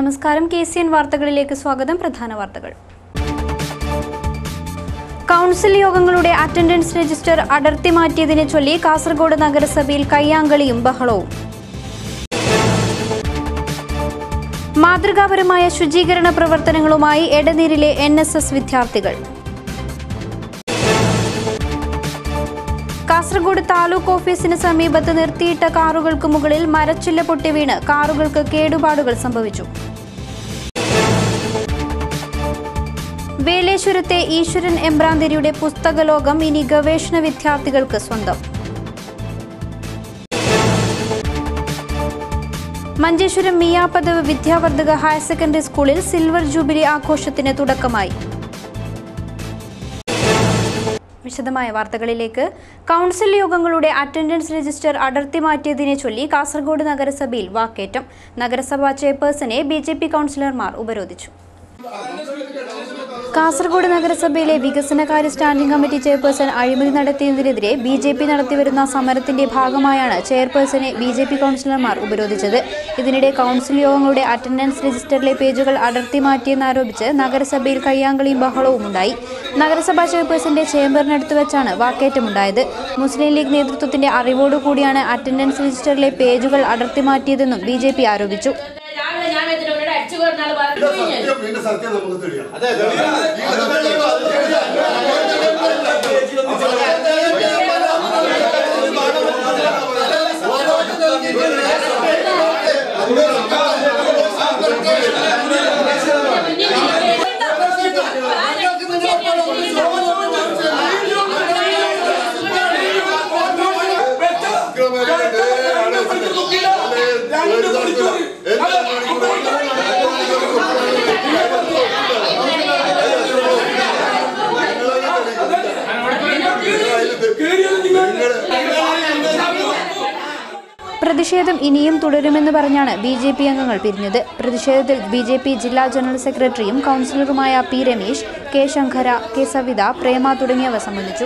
നമസ്കാരം K C N വാർത്തകളിലേക്ക് സ്വാഗതം പ്രധാന വാർത്തകൾ കൗൺസിൽ യോഗങ്ങളുടെ അറ്റൻഡൻസ് രജിസ്റ്റർ അടർത്തി മാറ്റിയതിനെ ചൊല്ലി കാസർഗോഡ് നഗരസഭയിൽ കയ്യാങ്കളിയും ബഹളവും മാതൃകാപരമായ ശുചീകരണ പ്രവർത്തനങ്ങളുമായി എടനീരിലെ എൻ എസ് എസ് വിദ്യാർത്ഥികൾ കാസർഗോഡ് താലൂക്ക് ഓഫീസിന് സമീപത്ത് നിർത്തിയിട്ട കാറുകൾക്ക് മുകളിൽ മരച്ചില്ല പൊട്ടി വീണ് കാറുകൾക്ക് കേടുപാടുകൾ സംഭവിച്ചു വേലേശ്വരത്തെ ഈശ്വരൻ എമ്പ്രാന്തിരിയുടെ പുസ്തകലോകം ഇനി ഗവേഷണ വിദ്യാർത്ഥികൾക്ക് സ്വന്തം മഞ്ചേശ്വരം മിയാപദവ് വിദ്യാവർദ്ധക ഹയർ സെക്കൻഡറി സ്കൂളിൽ സിൽവർ ജൂബിലി ആഘോഷത്തിന് തുടക്കമായി വിശദമായ വാർത്തകളിലേക്ക് കൗൺസിൽ യോഗങ്ങളുടെ അറ്റൻഡൻസ് രജിസ്റ്റർ അടർത്തി മാറ്റിയതിനെ ചൊല്ലി കാസർഗോഡ് നഗരസഭയിൽ വാക്കേറ്റം നഗരസഭാ ചെയർപേഴ്സണെ ബി ജെ പി കൗൺസിലർമാർ ഉപരോധിച്ചു കാസർഗോഡ് നഗരസഭയിലെ വികസനകാര്യ സ്റ്റാൻഡിംഗ് കമ്മിറ്റി ചെയർപേഴ്സൺ അഴിമതി നടത്തിയതിനെതിരെ ബി ജെ പി നടത്തിവരുന്ന സമരത്തിന്റെ ഭാഗമായാണ് ചെയർപേഴ്സണെ ബി ജെ പി കൗൺസിലർമാർ ഉപരോധിച്ചത് ഇതിനിടെ കൗൺസിൽ യോഗങ്ങളുടെ അറ്റൻഡൻസ് രജിസ്റ്ററിലെ പേജുകൾ അടർത്തി മാറ്റിയെന്നാരോപിച്ച് നഗരസഭയിൽ കയ്യാങ്കളിയും ബഹളവും ഉണ്ടായി നഗരസഭാ ചെയർപേഴ്സന്റെ ചേംബറിനടുത്ത് വെച്ചാണ് വാക്കേറ്റമുണ്ടായത് മുസ്ലിം ലീഗ് നേതൃത്വത്തിന്റെ അറിവോടുകൂടിയാണ് അറ്റൻഡൻസ് രജിസ്റ്ററിലെ പേജുകൾ അടർത്തി മാറ്റിയതെന്നും ബി ജെ പി ആരോപിച്ചു രാവിലെ ഞാൻ വെച്ചിട്ട് ഇവിടെ അടിച്ചു കയറുന്നാൾ പറഞ്ഞു കഴിഞ്ഞാൽ സത്യം പിന്നെ സത്യം നമുക്ക് തെളിയാം പ്രതിഷേധം ഇനിയും തുടരുമെന്ന് പറഞ്ഞാണ് ബി ജെ പി അംഗങ്ങൾ പിരിഞ്ഞത് പ്രതിഷേധത്തിൽ ബി ജെ പി ജില്ലാ ജനറൽ സെക്രട്ടറിയും കൗൺസിലറുമായ P Ramesh K Shankara K Savitha Prema തുടങ്ങിയവർ സംബന്ധിച്ചു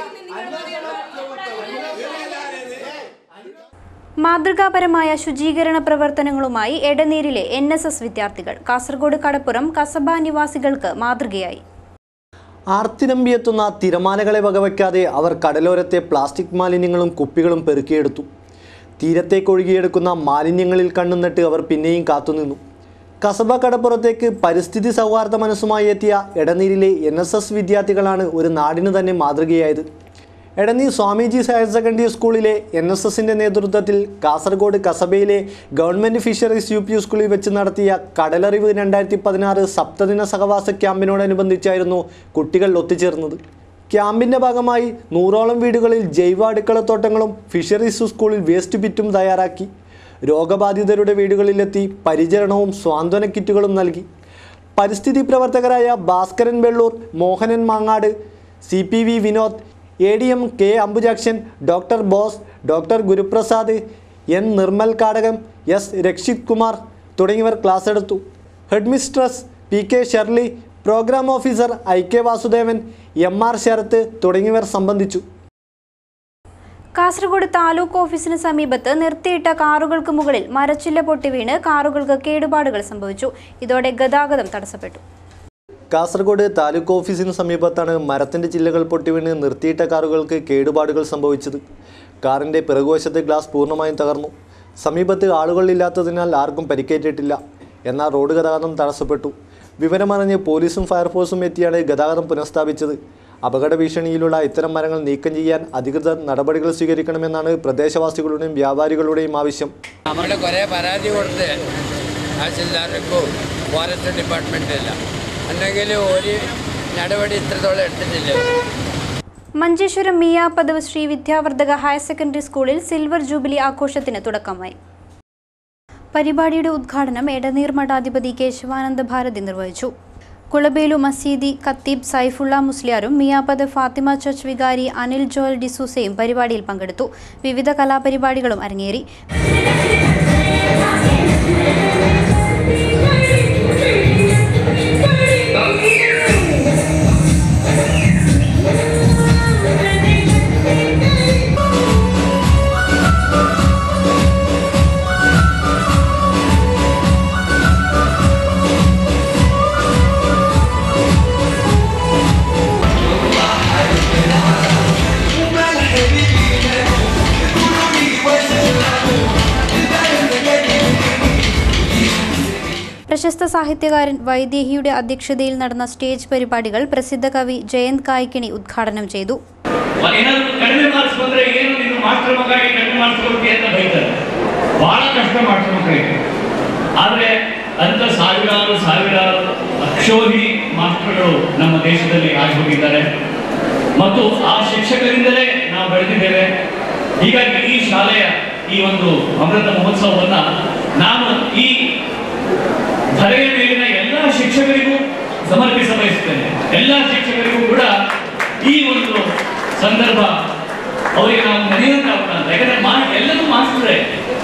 മാതൃകാപരമായ ശുചീകരണ പ്രവർത്തനങ്ങളുമായി എടനീരിലെ എൻ എസ് എസ് വിദ്യാർത്ഥികൾ കാസർഗോഡ് കടപ്പുറം കസബ നിവാസികൾക്ക് മാതൃകയായി ആർത്തിരമ്പിയെത്തുന്ന തിരമാലകളെ വകവയ്ക്കാതെ അവർ കടലോരത്തെ പ്ലാസ്റ്റിക് മാലിന്യങ്ങളും കുപ്പികളും പെറുക്കിയെടുത്തു തീരത്തേക്ക് ഒഴുകിയെടുക്കുന്ന മാലിന്യങ്ങളിൽ കണ്ണുനട്ട് അവർ പിന്നെയും കാത്തുനിന്നു കസബ കടപ്പുറത്തേക്ക് പരിസ്ഥിതി സൗഹാർദ്ദ മനസ്സുമായി എത്തിയ എടനീരിലെ എൻ എസ് എസ് വിദ്യാർത്ഥികളാണ് ഒരു നാടിന് തന്നെ മാതൃകയായത് എടനീർ സ്വാമിജി ഹയർ സെക്കൻഡറി സ്കൂളിലെ എൻ എസ് എസിൻ്റെ നേതൃത്വത്തിൽ കാസർഗോഡ് കസബയിലെ ഗവൺമെൻറ് ഫിഷറീസ് യു പി സ്കൂളിൽ വെച്ച് നടത്തിയ കടലറിവ് രണ്ടായിരത്തി പതിനാറ് സപ്തദിന സഹവാസ ക്യാമ്പിനോടനുബന്ധിച്ചായിരുന്നു കുട്ടികൾ ഒത്തുചേർന്നത് ക്യാമ്പിൻ്റെ ഭാഗമായി നൂറോളം വീടുകളിൽ ജൈവ അടുക്കളത്തോട്ടങ്ങളും ഫിഷറീസ് സ്കൂളിൽ വേസ്റ്റ് പിറ്റും തയ്യാറാക്കി രോഗബാധിതരുടെ വീടുകളിലെത്തി പരിചരണവും സ്വാന്തന കിറ്റുകളും നൽകി പരിസ്ഥിതി പ്രവർത്തകരായ Bhaskaran Vellur Mohanan Mangad C P V Vinod A D M K Ambujakshan doctor Bose doctor Guruprasad N Nirmal Kadakam S Rakshith Kumar തുടങ്ങിയവർ ക്ലാസ് എടുത്തു headmistress P K Shirley programme officer I K Vasudevan M R Sarath തുടങ്ങിയവർ സംബന്ധിച്ചു കാസർഗോഡ് താലൂക്ക് ഓഫീസിന് സമീപത്ത് നിർത്തിയിട്ട കാറുകൾക്ക് മുകളിൽ മരച്ചില്ല പൊട്ടി വീണ് കാറുകൾക്ക് കേടുപാടുകൾ സംഭവിച്ചു ഇതോടെ ഗതാഗതം തടസ്സപ്പെട്ടു കാസർഗോഡ് താലൂക്ക് ഓഫീസിന് സമീപത്താണ് മരത്തിൻ്റെ ചില്ലകൾ പൊട്ടിവീണ് നിർത്തിയിട്ട കാറുകൾക്ക് കേടുപാടുകൾ സംഭവിച്ചത് കാറിൻ്റെ പിറകുവശത്തെ ഗ്ലാസ് പൂർണ്ണമായും തകർന്നു സമീപത്ത് ആളുകളില്ലാത്തതിനാൽ ആർക്കും പരിക്കേറ്റിട്ടില്ല എന്നാൽ റോഡ് ഗതാഗതം തടസ്സപ്പെട്ടു വിവരമറിഞ്ഞ് പോലീസും ഫയർഫോഴ്സും എത്തിയാണ് ഗതാഗതം പുനഃസ്ഥാപിച്ചത് അപകട ഭീഷണിയിലുള്ള ഇത്തരം മരങ്ങൾ നീക്കം ചെയ്യാൻ അധികൃതർ നടപടികൾ സ്വീകരിക്കണമെന്നാണ് പ്രദേശവാസികളുടെയും വ്യാപാരികളുടെയും ആവശ്യം നമ്മൾ കുറേ പരാതി കൊടുത്ത് തഹസിൽദാർക്കും ഫോറസ്റ്റ് ഡിപ്പാർട്ട്മെൻറ്റില്ല അല്ലെങ്കിൽ ഒരു നടപടി ഇത്രത്തോളം എടുത്തിട്ടില്ല മഞ്ചേശ്വരം മിയാപദവ് ശ്രീ വിദ്യാവർദ്ധക ഹയർ സെക്കൻഡറി സ്കൂളിൽ സിൽവർ ജൂബിലി ആഘോഷത്തിന് തുടക്കമായി പരിപാടിയുടെ ഉദ്ഘാടനം എടനീർ മഠാധിപതി കേശവാനന്ദ ഭാരതി നിർവഹിച്ചു കുളബേലു മസീദി ഖത്തീബ് സൈഫുള്ള മുസ്ലിയാരും മിയാപദ് ഫാത്തിമ ചർച്ച് വികാരി അനിൽ ജോയൽ ഡിസൂസയും പരിപാടിയിൽ പങ്കെടുത്തു വിവിധ കലാപരിപാടികളും അരങ്ങേറി Thank പ്രശസ്ത സാഹിത്യകാരൻ വൈദേഹിയുടെ അധ്യക്ഷതയിൽ നടന്ന സ്റ്റേജ് പരിപാടികൾ പ്രസിദ്ധ കവി ജയന്ത് കായ്ക്കിണി ഉദ്ഘാടനം ചെയ്തു ಏನಾದ್ರು ಕಡಿಮೆ ಮಾರ್ಕ್ಸ್ ಬಂದ್ರೆ ಏನು ನೀನು ಮಾಸ್ಟರ್ ಮಗಾಗಿ ಕಡಿಮೆ ಮಾರ್ಕ್ಸ್ ಕೊಡ್ತೀಯ ಅಂತ ಬೈತಾರೆ ಬಹಳ ಕಷ್ಟ ಮಾಸ್ಟರ್ ಮಕ್ಕಳಿಗೆ ಆದ್ರೆ ಅಂತ ಸಾವಿರಾರು ಸಾವಿರಾರು ಅಕ್ಷೋಹಿ ಮಾಸ್ಟರ್ಗಳು ನಮ್ಮ ದೇಶದಲ್ಲಿ ಆಗಿ ಹೋಗಿದ್ದಾರೆ ಮತ್ತು ಆ ಶಿಕ್ಷಕರಿಂದಲೇ ನಾವು ಬೆಳೆದಿದ್ದೇವೆ ಹೀಗಾಗಿ ಈ ಶಾಲೆಯ ಈ ಒಂದು ಅಮೃತ ಮಹೋತ್ಸವವನ್ನ ನಾನು ಈ ಧರೆಯ ಮೇಲಿನ ಎಲ್ಲ ಶಿಕ್ಷಕರಿಗೂ ಸಮರ್ಪಿಸ ಬಯಸುತ್ತೇನೆ ಎಲ್ಲ ಶಿಕ್ಷಕರಿಗೂ ಕೂಡ ಈ ಒಂದು ಸಂದರ್ಭ ಅವರಿಗೆ ನಾವು ನೆನೆಯುವಂತ ಅಂತ ಯಾಕಂದ್ರೆ ಮಾ ಎಲ್ಲರೂ ಮಾಸ್ಟ್ರೇ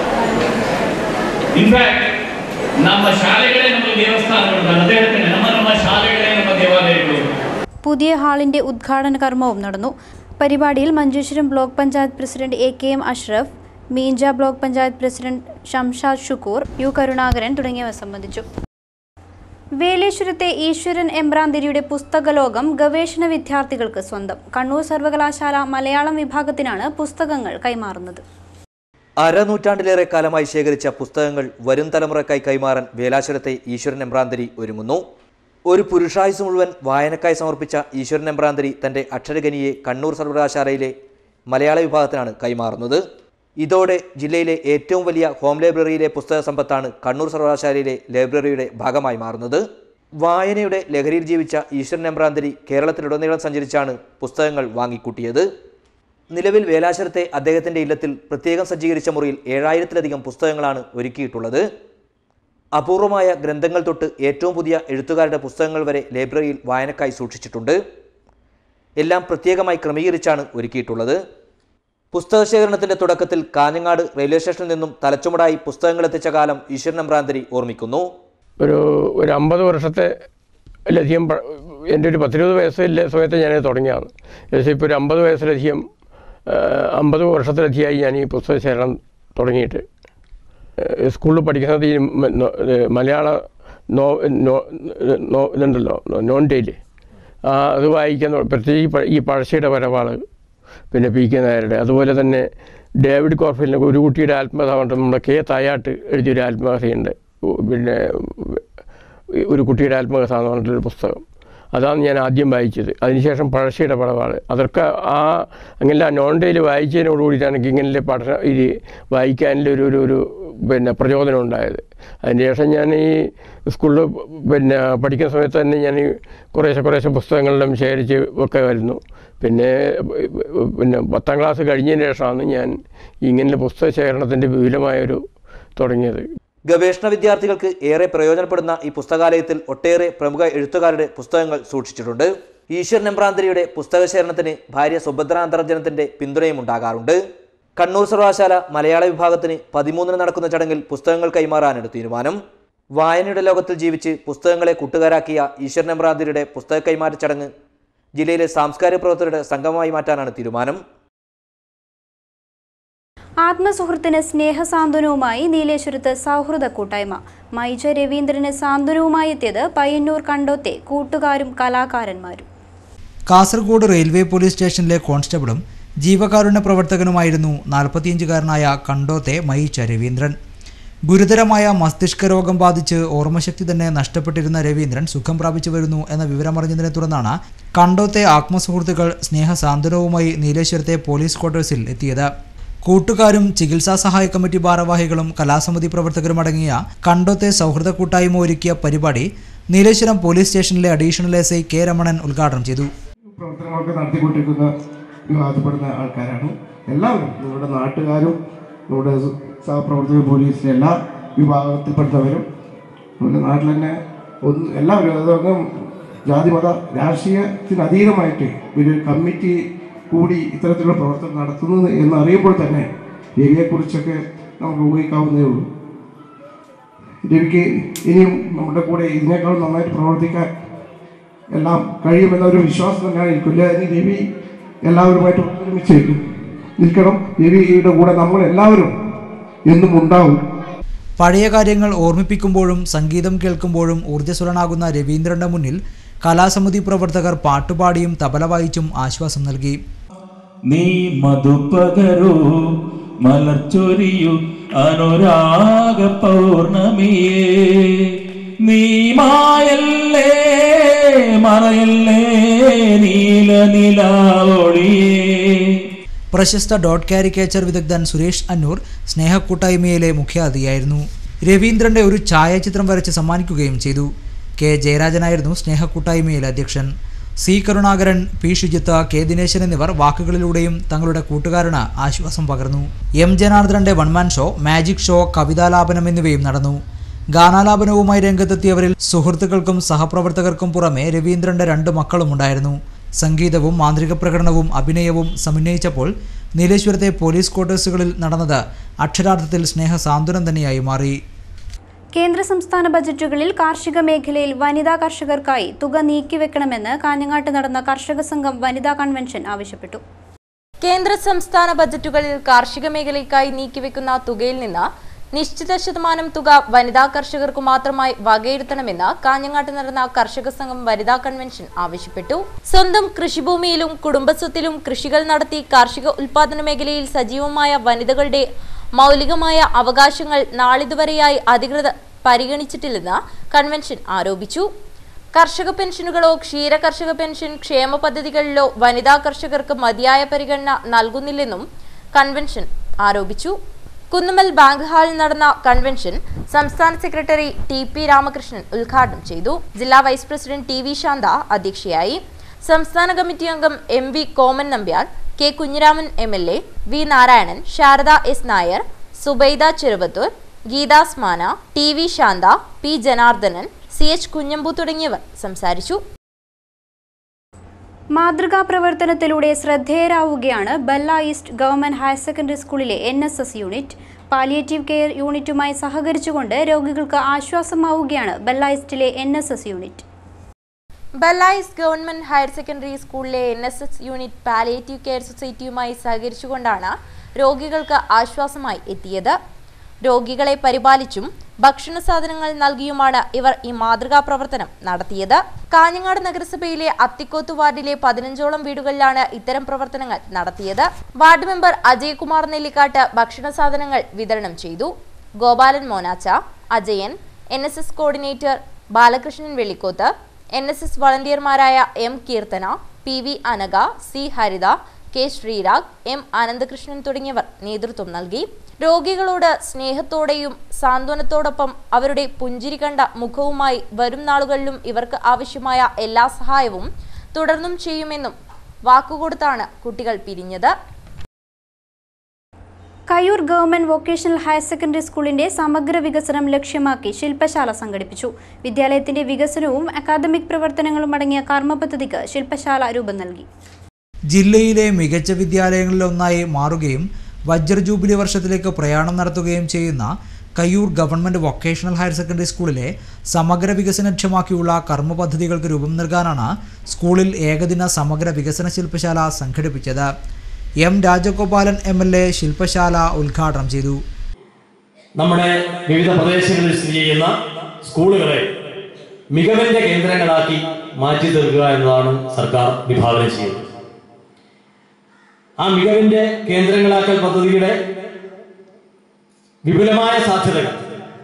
ಇನ್ಫ್ಯಾಕ್ಟ್ ನಮ್ಮ ಶಾಲೆಗಳೇ ನಮ್ಮ ದೇವಸ್ಥಾನಗಳು ನಾನು ಅದೇ ಹೇಳ್ತೇನೆ ನಮ್ಮ ನಮ್ಮ ಶಾಲೆಗಳೇ ನಮ್ಮ ದೇವಾಲಯಗಳು പുതിയ ഹാളിന്റെ ഉദ്ഘാടന കർമ്മവും നടന്നു പരിപാടിയിൽ Manjeshwaram block panchayat president A K M Ashraf Meencha block panchayat president Shamshad Shukoor U Karunakaran തുടങ്ങിയവർ സംബന്ധിച്ചു വേലേശ്വരത്തെ ഈശ്വരൻ എമ്പ്രാന്തിരിയുടെ പുസ്തകലോകം ഗവേഷണ വിദ്യാർത്ഥികൾക്ക് സ്വന്തം കണ്ണൂർ സർവകലാശാല മലയാളം വിഭാഗത്തിനാണ് പുസ്തകങ്ങൾ കൈമാറുന്നത് അരനൂറ്റാണ്ടിലേറെ കാലമായി ശേഖരിച്ച പുസ്തകങ്ങൾ വരും തലമുറക്കായി കൈമാറാൻ വേലാശ്വരത്തെ ഈശ്വരൻ എമ്പ്രാന്തരി ഒരുങ്ങുന്നു ഒരു പുരുഷായുസ് മുഴുവൻ വായനക്കായി സമർപ്പിച്ച ഈശ്വരൻ എമ്പ്രാന്തരി തൻ്റെ അക്ഷരഖനിയെ കണ്ണൂർ സർവകലാശാലയിലെ മലയാള വിഭാഗത്തിനാണ് കൈമാറുന്നത് ഇതോടെ ജില്ലയിലെ ഏറ്റവും വലിയ ഹോം ലൈബ്രറിയിലെ പുസ്തക സമ്പത്താണ് കണ്ണൂർ സർവകലാശാലയിലെ ലൈബ്രറിയുടെ ഭാഗമായി മാറുന്നത് വായനയുടെ ലഹരിയിൽ ജീവിച്ച ഈശ്വരൻ എമ്പ്രാന്തരി കേരളത്തിലുടനീളം സഞ്ചരിച്ചാണ് പുസ്തകങ്ങൾ വാങ്ങിക്കൂട്ടിയത് നിലവിൽ വേലാശ്വരത്തെ അദ്ദേഹത്തിൻ്റെ ഇല്ലത്തിൽ പ്രത്യേകം സജ്ജീകരിച്ച മുറിയിൽ ഏഴായിരത്തിലധികം പുസ്തകങ്ങളാണ് ഒരുക്കിയിട്ടുള്ളത് അപൂർവമായ ഗ്രന്ഥങ്ങൾ തൊട്ട് ഏറ്റവും പുതിയ എഴുത്തുകാരുടെ പുസ്തകങ്ങൾ വരെ ലൈബ്രറിയിൽ വായനക്കായി സൂക്ഷിച്ചിട്ടുണ്ട് എല്ലാം പ്രത്യേകമായി ക്രമീകരിച്ചാണ് ഒരുക്കിയിട്ടുള്ളത് പുസ്തക ശേഖരണത്തിൻ്റെ തുടക്കത്തിൽ കാഞ്ഞങ്ങാട് റെയിൽവേ സ്റ്റേഷനിൽ നിന്നും തലച്ചുമടായി പുസ്തകങ്ങൾ എത്തിച്ച കാലം ഈശ്വരൻ നമ്പ്രാന്തരി ഓർമ്മിക്കുന്നു ഒരു ഒരു അമ്പത് വർഷത്തെ ലധികം പ- എൻ്റെ ഒരു പത്തിരുപത് വയസ്സിലെ സമയത്ത് ഞാനത് തുടങ്ങിയതാണ് ഏകദേശം ഇപ്പോൾ ഒരു അമ്പത് വയസ്സിലധികം ആ, അമ്പത് വർഷത്തിലധികമായി ഞാൻ ഈ പുസ്തക ശേഖരണം തുടങ്ങിയിട്ട് ഏഹ് സ്കൂളിൽ പഠിക്കുന്നത് ഈ മ- നോ- ഏഹ് മലയാള നോ നോ- നോ ഇതുണ്ടല്ലോ നോൺ ഡെയിലി ആ അത് വായിക്കുന്ന പ്രത്യേകിച്ച് ഈ പ- ഈ പഴശ്ശിയുടെ വരവാള് പിന്നെ പി കെ നായരുടെ അതുപോലെ തന്നെ ഡേവിഡ് കോർഫിലിൻ്റെ ഒരു കുട്ടിയുടെ ആത്മകഥ കൊണ്ട് നമ്മുടെ കെ തായാട്ട് എഴുതിയൊരു ആത്മകഥയുണ്ട് ഉ- പിന്നെ ഒരു കുട്ടിയുടെ ആത്മകഥ എന്ന് പറഞ്ഞിട്ടൊരു പുസ്തകം അതാണ് ഞാൻ ആദ്യം വായിച്ചത് അതിനുശേഷം പഴശ്ശിയുടെ പടവാള് അതൊക്കെ ആ അങ്ങനെ നോൺ ഡെയിലി വായിച്ചതിനോടുകൂടിയിട്ടാണ് എനിക്ക് ഇങ്ങനെ പഠന ഇത് വായിക്കാനുള്ള ഒരു ഒരു ഒരു പിന്നെ പ്രചോദനം ഉണ്ടായത് അതിനുശേഷം ഞാൻ ഈ സ്കൂളിൽ പിന്നെ പഠിക്കുന്ന സമയത്ത് തന്നെ ഞാൻ ഈ കുറേശ്ശെ കുറേശ്ശെ പുസ്തകങ്ങളെല്ലാം ശേഖരിച്ച് ഒക്കെ വരുന്നു പിന്നെ പിന്നെ പത്താം ക്ലാസ് കഴിഞ്ഞതിന് ശേഷമാണ് ഞാൻ ഇങ്ങനെ പുസ്തക ശേഖരണത്തിൻ്റെ വിപുലമായൊരു തുടങ്ങിയത് ഗവേഷണ വിദ്യാർത്ഥികൾക്ക് ഏറെ പ്രയോജനപ്പെടുന്ന ഈ പുസ്തകാലയത്തിൽ ഒട്ടേറെ പ്രമുഖ എഴുത്തുകാരുടെ പുസ്തകങ്ങൾ സൂക്ഷിച്ചിട്ടുണ്ട് ഈശ്വർ നെമ്പ്രാന്തരിയുടെ പുസ്തക ശേഖരണത്തിന് ഭാര്യ സുഭദ്ര അന്തർജനത്തിന്റെ പിന്തുണയും ഉണ്ടാകാറുണ്ട് കണ്ണൂർ സർവകലാശാല മലയാള വിഭാഗത്തിന് പതിമൂന്നിന് നടക്കുന്ന ചടങ്ങിൽ പുസ്തകങ്ങൾ കൈമാറാനാണ് തീരുമാനം വായനയുടെ ലോകത്തിൽ ജീവിച്ച് പുസ്തകങ്ങളെ കൂട്ടുകാരാക്കിയ ഈശ്വർ നെമ്പ്രാന്തരിയുടെ പുസ്തക കൈമാറ്റ ചടങ്ങ് ജില്ലയിലെ സാംസ്കാരിക പ്രവർത്തകരുടെ സംഗമമായി മാറ്റാനാണ് തീരുമാനം ആത്മസുഹൃത്തിന് സ്നേഹസാന്ത്വനവുമായി നീലേശ്വരത്ത് സൗഹൃദ കൂട്ടായ്മ മൈജ രവീന്ദ്രന് സാന്ത്വനവുമായി എത്തിയത് പയ്യന്നൂർ കണ്ടോത്തെ കൂട്ടുകാരും കലാകാരന്മാരും കാസർഗോഡ് റെയിൽവേ പോലീസ് സ്റ്റേഷനിലെ കോൺസ്റ്റബിളും ജീവകാരുണ്യ പ്രവർത്തകനുമായിരുന്നു നാൽപ്പത്തിയഞ്ചുകാരനായ കണ്ടോത്തെ മയിച്ച രവീന്ദ്രൻ ഗുരുതരമായ മസ്തിഷ്ക രോഗം ബാധിച്ച് ഓർമ്മശക്തി തന്നെ നഷ്ടപ്പെട്ടിരുന്ന രവീന്ദ്രൻ സുഖം പ്രാപിച്ചു വരുന്നു എന്ന വിവരമറിഞ്ഞതിനെ തുടർന്നാണ് കണ്ടോത്തെ ആത്മസുഹൃത്തുക്കൾ സ്നേഹസാന്ത്വനവുമായി നീലേശ്വരത്തെ പോലീസ് ക്വാർട്ടേഴ്സിൽ എത്തിയത് കൂട്ടുകാരും ചികിത്സാ സഹായ കമ്മിറ്റി ഭാരവാഹികളും കലാസമിതി പ്രവർത്തകരും അടങ്ങിയ കണ്ടോത്തെ സൗഹൃദ കൂട്ടായ്മ ഒരുക്കിയ പരിപാടി Nileshwaram police station additional S I K Ramanan ഉദ്ഘാടനം ചെയ്തു പ്രവർത്തനങ്ങളൊക്കെ നടത്തിക്കൊണ്ടിരിക്കുന്ന വിഭാഗത്തിൽപ്പെടുന്ന ആൾക്കാരാണ് എല്ലാവരും നമ്മുടെ നാട്ടുകാരും നമ്മുടെ സഹപ്രവർത്തക പോലീസിലെ എല്ലാ വിഭാഗത്തിൽപ്പെടുന്നവരും നമ്മുടെ നാട്ടിൽ തന്നെ ഒന്ന് എല്ലാവരും അതൊന്നും ജാതി മത രാഷ്ട്രീയത്തിന് അതീതമായിട്ട് ഒരു കമ്മിറ്റി കൂടി ഇത്തരത്തിലുള്ള പ്രവർത്തനം നടത്തുന്നത് എന്നറിയുമ്പോൾ തന്നെ രവിയെക്കുറിച്ചൊക്കെ നമുക്ക് ഊഹിക്കാവുന്നതേ ഉള്ളൂ രവിക്ക് ഇനിയും നമ്മുടെ കൂടെ ഇതിനേക്കാൾ നന്നായിട്ട് പ്രവർത്തിക്കാൻ എല്ലാം കഴിയുമെന്ന ഒരു വിശ്വാസം തന്നെയാണ് എനിക്കില്ല ഇനി രവി എല്ലാവരുമായിട്ട് ഒരുമിച്ച് നിൽക്കണം രവിയുടെ കൂടെ നമ്മൾ എല്ലാവരും എന്നും ഉണ്ടാവും പഴയ കാര്യങ്ങൾ ഓർമ്മിപ്പിക്കുമ്പോഴും സംഗീതം കേൾക്കുമ്പോഴും ഊർജ്ജസ്വലനാകുന്ന രവീന്ദ്രന്റെ മുന്നിൽ കലാസമിതി പ്രവർത്തകർ പാട്ടുപാടിയും തബല വായിച്ചും ആശ്വാസം നൽകി നീ മധുപകരൂ മലർച്ചൊരിയു അനുരാഗ പൗർണമിയേ നീ മായല്ലേ മറയല്ലേ നീല നിലാവൊളിയേ പ്രശസ്ത ഡോട്ട് കാരിക്കേച്ചർ വിദഗ്ധൻ സുരേഷ് അന്നൂർ സ്നേഹക്കൂട്ടായ്മയിലെ മുഖ്യാതിഥിയായിരുന്നു രവീന്ദ്രന്റെ ഒരു ഛായാചിത്രം വരച്ച് സമ്മാനിക്കുകയും ചെയ്തു കെ ജയരാജനായിരുന്നു സ്നേഹക്കൂട്ടായ്മയിലെ അധ്യക്ഷൻ C Karunakaran P Shujith K Dineshan എന്നിവർ വാക്കുകളിലൂടെയും തങ്ങളുടെ കൂട്ടുകാരന് ആശ്വാസം പകർന്നു എം ജനാർദ്ദനന്റെ വൺമാൻ ഷോ മാജിക് ഷോ കവിതാലാപനം എന്നിവയും നടന്നു ഗാനാലാപനവുമായി രംഗത്തെത്തിയവരിൽ സുഹൃത്തുക്കൾക്കും സഹപ്രവർത്തകർക്കും പുറമെ രവീന്ദ്രന്റെ രണ്ട് മക്കളും ഉണ്ടായിരുന്നു സംഗീതവും മാന്ത്രിക പ്രകടനവും അഭിനയവും സമന്വയിച്ചപ്പോൾ നീലേശ്വരത്തെ പോലീസ് ക്വാർട്ടേഴ്സുകളിൽ നടന്നത് അക്ഷരാർത്ഥത്തിൽ സ്നേഹ സാന്ത്വനം തന്നെയായി മാറി കേന്ദ്ര സംസ്ഥാന ബജറ്റുകളിൽ കാർഷിക മേഖലയിൽ വനിതാ കർഷകർക്കായി തുക നീക്കിവെക്കണമെന്ന് കാഞ്ഞങ്ങാട്ട് നടന്ന കർഷക സംഘം വനിതാ കൺവെൻഷൻ ആവശ്യപ്പെട്ടു കേന്ദ്ര സംസ്ഥാന ബജറ്റുകളിൽ കാർഷിക മേഖലയ്ക്കായി നീക്കിവെക്കുന്ന തുകയിൽ നിന്ന് നിശ്ചിത ശതമാനം തുക വനിതാ കർഷകർക്ക് മാത്രമായി വകയിരുത്തണമെന്ന് കാഞ്ഞങ്ങാട്ട് നടന്ന കർഷക സംഘം വനിതാ കൺവെൻഷൻ ആവശ്യപ്പെട്ടു സ്വന്തം കൃഷിഭൂമിയിലും കുടുംബസ്വത്തിലും കൃഷികൾ നടത്തി കാർഷിക ഉൽപാദന മേഖലയിൽ സജീവമായ വനിതകളുടെ മൗലികമായ അവകാശങ്ങൾ നാളിതുവരെയായി അധികൃതർ പരിഗണിച്ചിട്ടില്ലെന്ന് കൺവെൻഷൻ ആരോപിച്ചു കർഷക പെൻഷനുകളോ ക്ഷീര കർഷക പെൻഷൻ ക്ഷേമ പദ്ധതികളിലോ വനിതാ കർഷകർക്ക് മതിയായ പരിഗണന നൽകുന്നില്ലെന്നും കൺവെൻഷൻ ആരോപിച്ചു കുന്നുമ്മൽ ബാങ്ക് ഹാളിൽ നടന്ന കൺവെൻഷൻ സംസ്ഥാന സെക്രട്ടറി ടി പി രാമകൃഷ്ണൻ ഉദ്ഘാടനം ചെയ്തു ജില്ലാ vice president T V Shantha അധ്യക്ഷയായി സംസ്ഥാന കമ്മിറ്റി അംഗം M V Koman Nambiar K Kunhiraman M L A V Narayanan Sharada S Nair Subaida Cheruvathur Geethasmana T V Shantha P Janardhanan C H Kunhambu തുടങ്ങിയവർ സംസാരിച്ചു മാതൃകാ പ്രവർത്തനത്തിലൂടെ ശ്രദ്ധേയരാവുകയാണ് Balla east government higher secondary സ്കൂളിലെ N S S unit palliative care യൂണിറ്റുമായി സഹകരിച്ചുകൊണ്ട് രോഗികൾക്ക് ആശ്വാസമാവുകയാണ് ബല്ല ഈസ്റ്റിലെ എൻ എസ് എസ് യൂണിറ്റ് ബെല്ലായിസ് ഗവൺമെന്റ് ഹയർ സെക്കൻഡറി സ്കൂളിലെ N S S unit palliative care സൊസൈറ്റിയുമായി സഹകരിച്ചുകൊണ്ടാണ് രോഗികൾക്ക് ആശ്വാസമായി എത്തിയത് രോഗികളെ പരിപാലിച്ചും ഭക്ഷണ സാധനങ്ങൾ നൽകിയുമാണ് ഇവർ ഈ മാതൃകാ പ്രവർത്തനം നടത്തിയത് കാഞ്ഞങ്ങാട് നഗരസഭയിലെ അത്തിക്കോത്ത് വാർഡിലെ പതിനഞ്ചോളം വീടുകളിലാണ് ഇത്തരം പ്രവർത്തനങ്ങൾ നടത്തിയത് വാർഡ് മെമ്പർ അജയ്കുമാർ നെല്ലിക്കാട്ട് ഭക്ഷണ സാധനങ്ങൾ വിതരണം ചെയ്തു Gopalan Monacha Ajayan N S S coordinator Balakrishnan Vellikkoth N S S വളണ്ടിയർമാരായ M Keerthana P V Anagha C Haritha K Sreerag M Ananthakrishnan തുടങ്ങിയവർ നേതൃത്വം നൽകി രോഗികളോട് സ്നേഹത്തോടെയും സാന്ത്വനത്തോടൊപ്പം അവരുടെ പുഞ്ചിരി കണ്ട മുഖവുമായി വരും നാളുകളിലും ഇവർക്ക് ആവശ്യമായ എല്ലാ സഹായവും തുടർന്നും ചെയ്യുമെന്നും വാക്കുകൊടുത്താണ് കുട്ടികൾ പിരിഞ്ഞത് Kayyur government vocational higher secondary സ്കൂളിന്റെ സമഗ്ര വികസനം ലക്ഷ്യമാക്കി ശില്പശാല സംഘടിപ്പിച്ചു വിദ്യാലയത്തിന്റെ വികസനവും അക്കാദമിക് പ്രവർത്തനങ്ങളും അടങ്ങിയ കർമ്മ പദ്ധതിക്ക് ശില്പശാല രൂപം നൽകി ജില്ലയിലെ മികച്ച വിദ്യാലയങ്ങളിലൊന്നായി മാറുകയും വജ്ര ജൂബിലി വർഷത്തിലേക്ക് പ്രയാണം നടത്തുകയും ചെയ്യുന്ന Kayyur government vocational higher secondary സ്കൂളിലെ സമഗ്ര വികസന ലക്ഷ്യമാക്കിയുള്ള കർമ്മ പദ്ധതികൾക്ക് രൂപം നൽകാനാണ് സ്കൂളിൽ ഏകദിന സമഗ്ര വികസന ശില്പശാല സംഘടിപ്പിച്ചത് M Rajagopalan M L A ശില്പശാല ഉദ്ഘാടനം ചെയ്തു നമ്മുടെ വിവിധ പ്രദേശങ്ങളിൽ സ്ഥിതി ചെയ്യുന്ന സ്കൂളുകളെ മികവിന്റെ കേന്ദ്രങ്ങളാക്കി മാറ്റി തീർക്കുക എന്നതാണ് സർക്കാർ വിഭാവന ചെയ്യുന്നത് ആ മികവിന്റെ കേന്ദ്രങ്ങളാക്കൽ പദ്ധതിയുടെ വിപുലമായ സാധ്യതകൾ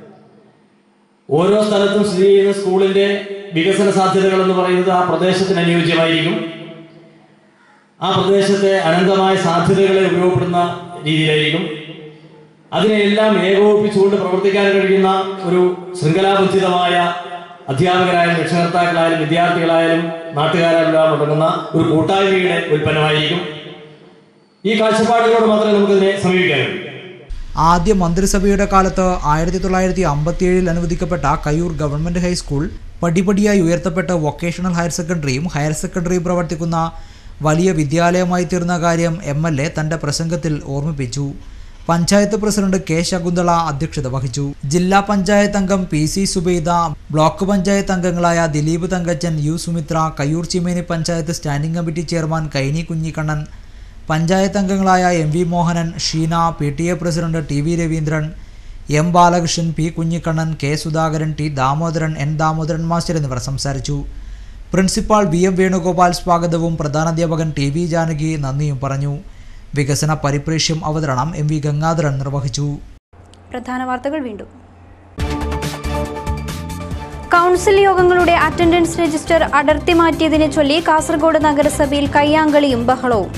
ഓരോ സ്ഥലത്തും സ്ഥിതി ചെയ്യുന്ന സ്കൂളിന്റെ വികസന സാധ്യതകൾ എന്ന് പറയുന്നത് ആ പ്രദേശത്തിന് അനുയോജ്യമായിരിക്കും ആ പ്രദേശത്തെ അനന്തമായ സാധ്യതകളെ ഉപയോഗപ്പെടുന്ന രീതിയിലായിരിക്കും അതിനെയെല്ലാം ഏകോപിപ്പിച്ചുകൊണ്ട് പ്രവർത്തിക്കാൻ കഴിയുന്ന ഒരു ശൃംഖലാബന്ധിതമായ അധ്യാപകരായാലും രക്ഷകർത്താക്കളായാലും വിദ്യാർത്ഥികളായാലും നാട്ടുകാരായാലും എല്ലാം അടങ്ങുന്ന ഒരു കൂട്ടായ്മയുടെ ഉൽപ്പന്നമായിരിക്കും ഈ കാഴ്ചപ്പാടുകളോട് മാത്രമേ നമുക്കിതിനെ സമീപിക്കാൻ കഴിയൂ ആദ്യ മന്ത്രിസഭയുടെ കാലത്ത് ആയിരത്തി തൊള്ളായിരത്തി അമ്പത്തിയേഴിൽ അനുവദിക്കപ്പെട്ട കയ്യൂർ ഗവൺമെൻറ് ഹൈസ്കൂൾ പടിപടിയായി ഉയർത്തപ്പെട്ട വൊക്കേഷണൽ ഹയർ സെക്കൻഡറിയും ഹയർ സെക്കൻഡറിയും പ്രവർത്തിക്കുന്ന വലിയ വിദ്യാലയമായി തീർന്ന കാര്യം എം എൽ എ തൻ്റെ പ്രസംഗത്തിൽ ഓർമ്മിപ്പിച്ചു പഞ്ചായത്ത് പ്രസിഡന്റ് കെ ശകുന്തള അധ്യക്ഷത വഹിച്ചു ജില്ലാ പഞ്ചായത്ത് അംഗം P C Subaida block panchayat അംഗങ്ങളായ Dileep Thankachan U Sumithra Kayyur Cheemeni panchayat standing committee chairman Kaini Kunhikannan panchayat അംഗങ്ങളായ M V Mohanan Sheena P T A president T V Raveendran M Balakrishnan P Kunhikannan K Sudhakaran T Damodaran N Damodaran master എന്നിവർ സംസാരിച്ചു പ്രിൻസിപ്പാൾ വി എം വേണുഗോപാൽ സ്വാഗതവും പ്രധാനാധ്യാപകൻ ടി വി ജാനകി നന്ദിയും പറഞ്ഞു വികസന പരിപ്രേക്ഷ്യം അവതരണം എം വി ഗംഗാധരൻ നിർവഹിച്ചു പ്രധാന വാർത്തകൾ വീണ്ടും കൗൺസിൽ യോഗങ്ങളുടെ അറ്റൻഡൻസ് രജിസ്റ്റർ അടർത്തി മാറ്റിയതിനെ ചൊല്ലി കാസർഗോഡ് നഗരസഭയിൽ കയ്യാങ്കളിയും ബഹളവും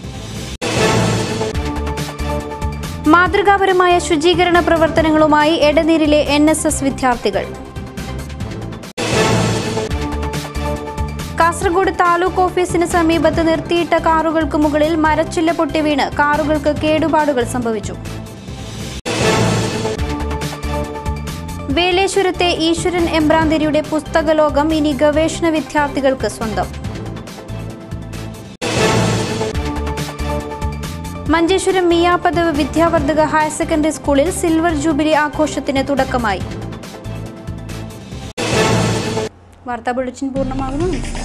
മാതൃകാപരമായ ശുചീകരണ പ്രവർത്തനങ്ങളുമായി എടനീരിലെ എൻ എസ് എസ് വിദ്യാർത്ഥികൾ കാസർഗോഡ് താലൂക്ക് ഓഫീസിന് സമീപത്ത് നിർത്തിയിട്ട കാറുകൾക്ക് മുകളിൽ മരച്ചില്ല പൊട്ടി വീണ് കാറുകൾക്ക് കേടുപാടുകൾ സംഭവിച്ചു വേലേശ്വരത്തെ ഈശ്വരൻ എമ്പ്രാന്തിരിയുടെ പുസ്തകലോകം ഇനി ഗവേഷണ വിദ്യാർത്ഥികൾക്ക് സ്വന്തം മഞ്ചേശ്വരം മിയാപദവ് വിദ്യാവർദ്ധക ഹയർ സെക്കൻഡറി സ്കൂളിൽ സിൽവർ ജൂബിലി ആഘോഷത്തിന് തുടക്കമായി വാർത്താ ബുള്ളറ്റിൻ പൂർണ്ണമാകുന്നു നമസ്കാരം